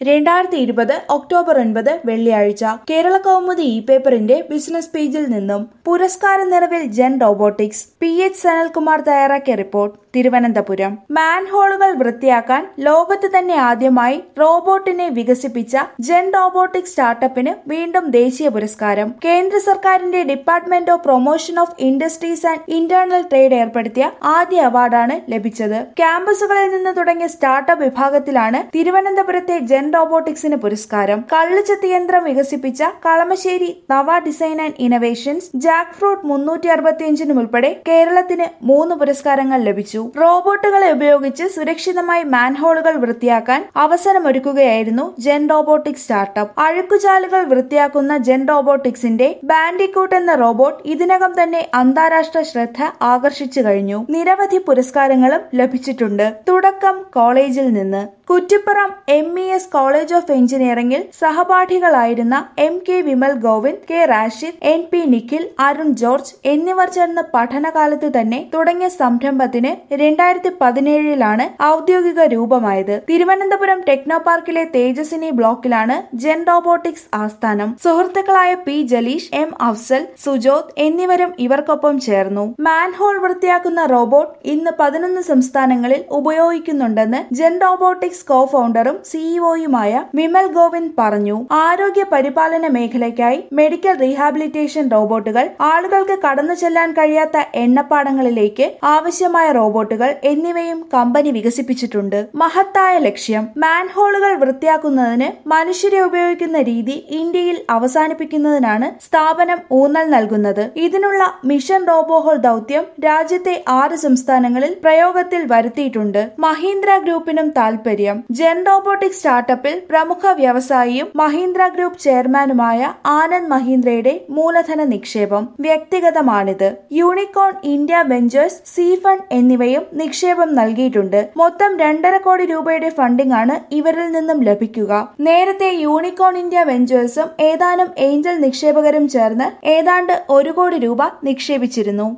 രണ്ടായിരത്തി ഇരുപത് ഒക്ടോബർ ഒൻപത് വെള്ളിയാഴ്ച കേരള കൗമുദി ഇ പേപ്പറിന്റെ ബിസിനസ് പേജിൽ നിന്നും പുരസ്കാര നിറവിൽ Gen robotics P H Sanalkumar തയ്യാറാക്കിയ റിപ്പോർട്ട് തിരുവനന്തപുരം മാൻഹോളുകൾ വൃത്തിയാക്കാൻ ലോകത്ത് തന്നെ ആദ്യമായി റോബോട്ടിനെ വികസിപ്പിച്ച ജെൻ റോബോട്ടിക്സ് സ്റ്റാർട്ടപ്പിന് വീണ്ടും ദേശീയ പുരസ്കാരം കേന്ദ്ര സർക്കാരിന്റെ department of promotion of industries and internal trade ഏർപ്പെടുത്തിയ ആദ്യ അവാർഡാണ് ലഭിച്ചത് ക്യാമ്പസുകളിൽ നിന്ന് തുടങ്ങിയ സ്റ്റാർട്ടപ്പ് വിഭാഗത്തിലാണ് തിരുവനന്തപുരത്തെ ജെൻ റോബോട്ടിക്സിന് പുരസ്കാരം കള്ളുചെത്തി യന്ത്രം വികസിപ്പിച്ച Kalamassery Nava design and innovations jackfruit മുന്നൂറ്റി അറുപത്തിയഞ്ചിനും ഉൾപ്പെടെ കേരളത്തിന് മൂന്ന് പുരസ്കാരങ്ങൾ ലഭിച്ചു റോബോട്ടുകളെ ഉപയോഗിച്ച് സുരക്ഷിതമായി മാൻഹോളുകൾ വൃത്തിയാക്കാൻ അവസരമൊരുക്കുകയായിരുന്നു ജെൻ റോബോട്ടിക്സ് സ്റ്റാർട്ടപ്പ് അഴുക്കുചാലുകൾ വൃത്തിയാക്കുന്ന ജെൻ റോബോട്ടിക്സിന്റെ ബാൻഡിക്കൂട്ട് എന്ന റോബോട്ട് ഇതിനകം തന്നെ അന്താരാഷ്ട്ര ശ്രദ്ധ ആകർഷിച്ചു കഴിഞ്ഞു നിരവധി പുരസ്കാരങ്ങളും ലഭിച്ചിട്ടുണ്ട് തുടക്കം കോളേജിൽ നിന്ന് Kuttippuram M E S college of എഞ്ചിനീയറിംഗിൽ സഹപാഠികളായിരുന്ന M K Vimal Govind K Rashid N P Nikhil Arun George എന്നിവർ ചേർന്ന് പഠനകാലത്ത് തന്നെ തുടങ്ങിയ സംരംഭത്തിന് രണ്ടായിരത്തി പതിനേഴിലാണ് ഔദ്യോഗിക രൂപമായത് തിരുവനന്തപുരം ടെക്നോ പാർക്കിലെ തേജസ്വിനി ബ്ലോക്കിലാണ് ജെൻ റോബോട്ടിക്സ് ആസ്ഥാനം സുഹൃത്തുക്കളായ പി ജലീഷ് എം അഫ്സൽ സുജോത് എന്നിവരും ഇവർക്കൊപ്പം ചേർന്നു മാൻഹോൾ വൃത്തിയാക്കുന്ന റോബോട്ട് ഇന്ന് പതിനൊന്ന് സംസ്ഥാനങ്ങളിൽ ഉപയോഗിക്കുന്നുണ്ടെന്ന് ജെൻ റോബോട്ടിക്സ് കോ ഫൗണ്ടറും സിഇഒയുമായ വിമൽ ഗോവിന്ദ് പറഞ്ഞു ആരോഗ്യ പരിപാലന മേഖലയ്ക്കായി മെഡിക്കൽ റീഹാബിലിറ്റേഷൻ റോബോട്ടുകൾ ആളുകൾക്ക് കടന്നു ചെല്ലാൻ കഴിയാത്ത എണ്ണപ്പാടങ്ങളിലേക്ക് ആവശ്യമായ റോബോട്ടുകൾ എന്നിവയും കമ്പനി വികസിപ്പിച്ചിട്ടുണ്ട് മഹത്തായ ലക്ഷ്യം മാൻഹോളുകൾ വൃത്തിയാക്കുന്നതിന് മനുഷ്യരെ ഉപയോഗിക്കുന്ന രീതി ഇന്ത്യയിൽ അവസാനിപ്പിക്കുന്നതിനാണ് സ്ഥാപനം ഊന്നൽ നൽകുന്നത് ഇതിനുള്ള മിഷൻ റോബോഹോൾ ദൗത്യം രാജ്യത്തെ ആറ് സംസ്ഥാനങ്ങളിൽ പ്രയോഗത്തിൽ വരുത്തിയിട്ടുണ്ട് മഹീന്ദ്ര ഗ്രൂപ്പിനും താൽപര്യം ജെൻ റോബോട്ടിക് സ്റ്റാർട്ടപ്പിൽ പ്രമുഖ വ്യവസായിയും മഹീന്ദ്ര ഗ്രൂപ്പ് ചെയർമാനുമായ ആനന്ദ് മഹീന്ദ്രയുടെ മൂലധന നിക്ഷേപം വ്യക്തിഗതമാണിത് Unicorn India Ventures C fund എന്നിവയും നിക്ഷേപം നൽകിയിട്ടുണ്ട് മൊത്തം രണ്ടര കോടി രൂപയുടെ ഫണ്ടിംഗ് ആണ് ഇവരിൽ നിന്നും ലഭിക്കുക നേരത്തെ യൂണിക്കോൺ ഇന്ത്യ വെഞ്ചേഴ്സും ഏതാനും ഏഞ്ചൽ നിക്ഷേപകരും ചേർന്ന് ഏതാണ്ട് ഒരു കോടി രൂപ നിക്ഷേപിച്ചിരുന്നു